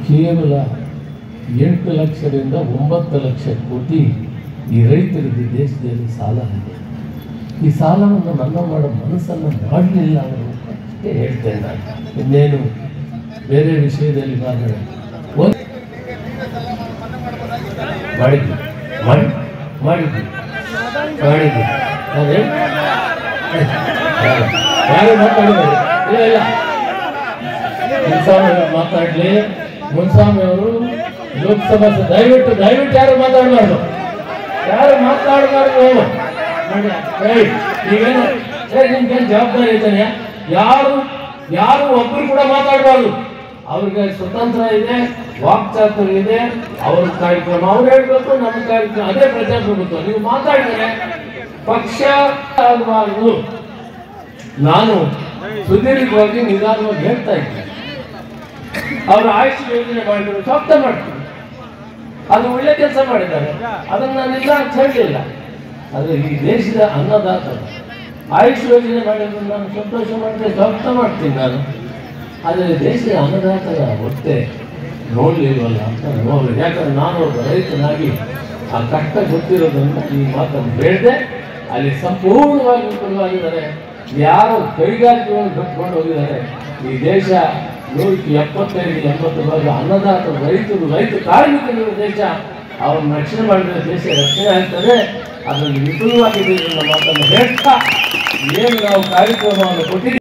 ಕೇವಲ ಎಂಟು ಲಕ್ಷದಿಂದ ಒಂಬತ್ತು ಲಕ್ಷ ಕೋಟಿ ಈ ರೈತರಿಗೆ ದೇಶದಲ್ಲಿ ಸಾಲ ಇದೆ ಈ ಸಾಲವನ್ನು ಮನ್ನಾ ಮಾಡೋ ಮನಸ್ಸನ್ನು ಮಾಡಲಿಲ್ಲ ಅವರು ಅಷ್ಟೇ ಹೇಳ್ತೇನೆ ನಾನು ಇನ್ನೇನು ಬೇರೆ ವಿಷಯದಲ್ಲಿ ಮಾತಾಡ ಒಂದು ಮಾಡಿದ್ವಿ ಮಾಡಿ ಮಾಡಿದ್ವಿ ಮಾಡಿದ್ವಿ ನಾನು ಹೇಳ್- ಯಾರು- ಯಾರು ಮಾತಾಡಿದ್ದಾರೆ ಇಲ್ಲ ಇಲ್ಲ ಮುನ್ಸ್ವಾಮಿ ಅವರು ಮಾತಾಡ್ಲಿ ಮುನ್ಸ್ವಾಮಿ ಅವರು ಲೋಕಸಭಾ ಸ- ದಯವಿಟ್ಟು ದಯವಿಟ್ಟು ಯಾರು ಮಾತಾಡಬಾರ್ದು ಯಾರು ಮಾತಾಡಬಾರ್ದು ನೋಡಿ ಏಯ್, ನೀವೇನು ಏ ನಿಮ್ಗೇನು ಜವಾಬ್ದಾರಿ ಇದ್ದಾನೆ ಯಾರು ಯಾರು ಒಬ್ರು ಕೂಡ ಮಾತಾಡಬಾರ್ದು ಅವ್ರಿಗೆ ಸ್ವತಂತ್ರ ಇದೆ ವಾಕ್ಚಾತುರ್ಯ ಇದೆ ಅವ್ರ ಕಾರ್ಯಕ್ರಮ ಅವ್ರು ಹೇಳ್ಬೇಕು ನಮ್ಮ ಕಾರ್ಯಕ್ರಮ ಅದೇ ಪ್ರಜಾಪ್ರಭುತ್ವ ನೀವು ಮಾತಾಡಿದ್ರೆ ಪಕ್ಷ ಆಗಬಾರ್ದು ನಾನು ಸುದೀರ್ಘವಾಗಿ ನಿಧಾನವಾಗಿ ಹೇಳ್ತಾ ಇದ್ದೆ ಅವರು ಆಯುಷ್ ಯೋಜನೆ ಮಾಡಿದ್ರು ಸ್ವಾಗತ ಮಾಡ್ತೀನಿ ಅದು ಒಳ್ಳೆ ಕೆಲಸ ಮಾಡಿದ್ದಾರೆ ಅದನ್ನು ನಾನು ಇಲ್ಲ ಅಂತ ಹೇಳಲಿಲ್ಲ ಆದರೆ ಈ ದೇಶದ ಅನ್ನದಾತ ಆಯುಷ್ ಯೋಜನೆ ಮಾಡಿದ್ರು ನಾನು ಸಂತೋಷ ಮಾಡಿದ್ರೆ ಸ್ವಾಗತ ಮಾಡ್ತೀನಿ ನಾನು ಆದರೆ ದೇಶದ ಅನ್ನದಾತರ ಹೊಟ್ಟೆ ನೋಡಲಿಲ್ವಲ್ಲ ಅಂತ ನೋಡಲಿ ಯಾಕಂದ್ರೆ ನಾನು ಒಬ್ಬ ರೈತನಾಗಿ ಆ ಕಷ್ಟ ಗೊತ್ತಿರೋದನ್ನು ಈ ಮಾತನ್ನು ಹೇಳಿದೆ ಅಲ್ಲಿ ಸಂಪೂರ್ಣವಾಗಿ ವಿಫಲವಾಗಿದ್ದಾರೆ ಯಾರು ಕೈಗಾರಿಕೆಗಳನ್ನು ಕಟ್ಕೊಂಡು ಹೋಗಿದ್ದಾರೆ ಈ ದೇಶ ನೂರಕ್ಕೆ ಎಪ್ಪತ್ತೈದು ಎಂಬತ್ತು ಭಾಗ ಅನ್ನದಾತ ರೈತರು ರೈತ ಕಾರ್ಮಿಕರು ದೇಶ ಅವ್ರನ್ನ ರಕ್ಷಣೆ ಮಾಡಿದ್ರೆ ದೇಶ ರಕ್ಷಣೆ ಆಗ್ತದೆ ಅದರಲ್ಲಿ ವಿಫಲವಾಗಿದೆ ಅನ್ನೋ ಮಾತನ್ನು ಹೇಳ್ತಾ ಏನು ನಾವು ಕಾರ್ಯಕ್ರಮವನ್ನು ಕೊಟ್ಟಿದ್ದೀವಿ